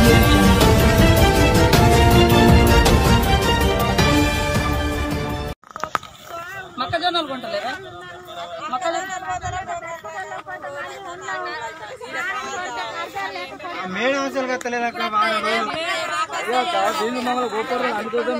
మొక్కజొన్నలు కొంటలేరా మేడం అసలు కత్తలేదక్క బాగా దీన్ని మమ్మల్ని గోపర్లు అనుకోవడం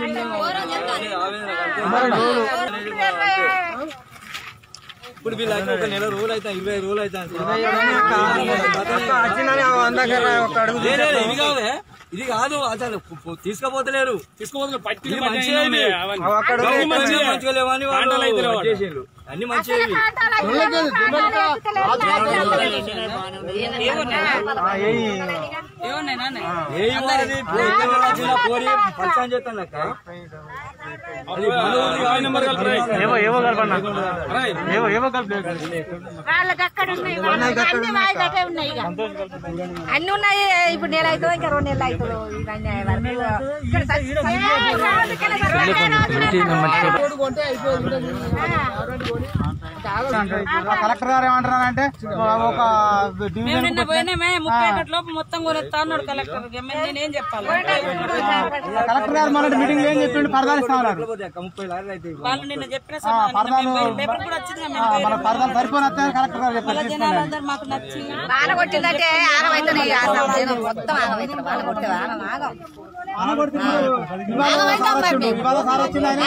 ఇప్పుడు వీళ్ళకి ఒక నెల రోజులు అయితే ఇరవై రోజులు అయితే వచ్చిందని అందాక ఒక అడుగు ఇది కాదే ఇది కాదు అసలు పు- పు- తీసుకుపోతలేరు ఇది మంచిగా ఇవి. అక్కడ అన్ని మంచిగా మంచిగా లేవని వాళ్ళు చేసిండ్రు. అన్ని మంచిగా ఇవి. ఏమన్నాయినా ఏ ఇవ్వాలి? పోయి ఇక్కడ వచ్చిన పోరి పరిచయం చేస్తాను అక్క. అది మన ఊరి కాదు, మరి ఏవో ఏవో కలపన్నా ఏవో ఏవో కలిపి వాళ్ళకి అక్కడ ఉన్నాయి అన్ని వాయిదాకే ఉన్నాయి ఇక. అన్ని ఉన్నాయి ఇప్పుడు నెల అవుతుందో ఇంకా రెండు నెలలు అవుతుందో ఇవన్నీ అయ్యే వరకు. ఇక్కడ స- ఏ, రోజుకెళ్ళి కలెక్టర్ గారు ఏమంటారంటే ఒక మేము డివిజన్ నిన్న పోయినామే ముప్పై ఒకటి లోపు మొత్తం కొనేస్తా అన్నాడు కలెక్టర్ నేనేం చెప్పాలి కలెక్టర్ గారు మన మీటింగ్ ఏం చెప్పిండు పరదాలు ఇస్తా ఉన్నారు లేకపోతే అక్క ముప్పై లారీలు అయితే ఇవ్వు. వాళ్ళు నిన్న చెప్పిన సమాధానం మేము పోయి- పేపర్ కూడా వచ్చింది కదా, మేము పోయి- మన పరదాలు సరిపోని వస్తాయని కలెక్టర్ గారు చెప్పారు జనాలు అందరు మాకు నచ్చింది వాన కొట్టిందంటే ఆగమవుతుంది ఇక ఆ సంవత్సరం మొత్తం ఆగమవుతుంది వాన కొట్టే వాన ఆగం ఇవాళ సార్ వచ్చిండు ఇవాళ సార్ వచ్చిండు ఆయన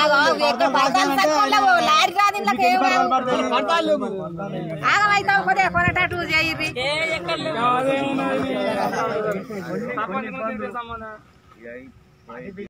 లారీ రాదు ఇంట్లోకి ఏం లేదు. ఆగమవుతాం కొద్దిగా కొనటట్టు చేయర్రి ఏ ఎక్కడ లేవు.